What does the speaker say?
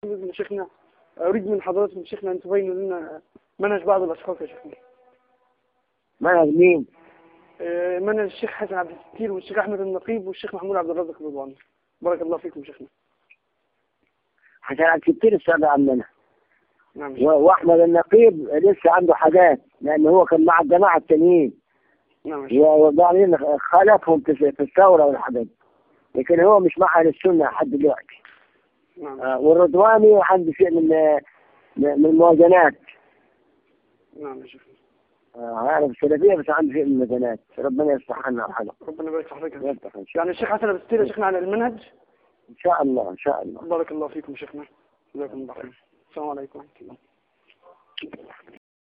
من شيخنا أريد من حضراتكم شيخنا أن تبينوا لنا منهج بعض الأشخاص يا شيخنا منهج مين؟ آه، منهج الشيخ حسن عبد الستير والشيخ أحمد النقيب والشيخ محمود عبد الرازق رضوان بارك الله فيكم شيخنا عشان كتير استغنى عننا نعم يا شيخ. و- واحمد النقيب لسه عنده حاجات لان هو كان مع الجماعه التانيين نعم يا شيخ. و- وبعدين خالفهم في في الثوره والحاجات دي. لكن هو مش مع اهل السنه لحد دلوقتي نعم آه، والرضواني عنده شيء من من الموازنات نعم يا شيخ آه، يعرف السلفيه بس عنده شيء من الموازنات ربنا يصلح لنا وحنا ربنا يبارك في حضرتك يا شيخ. يفتح ان شاء يعني الشيخ حسن عبد الستير يا شيخنا على المنهج إن شاء الله ان شاء الله بارك الله فيكم شيخنا جزاكم الله خير السلام عليكم ورحمة الله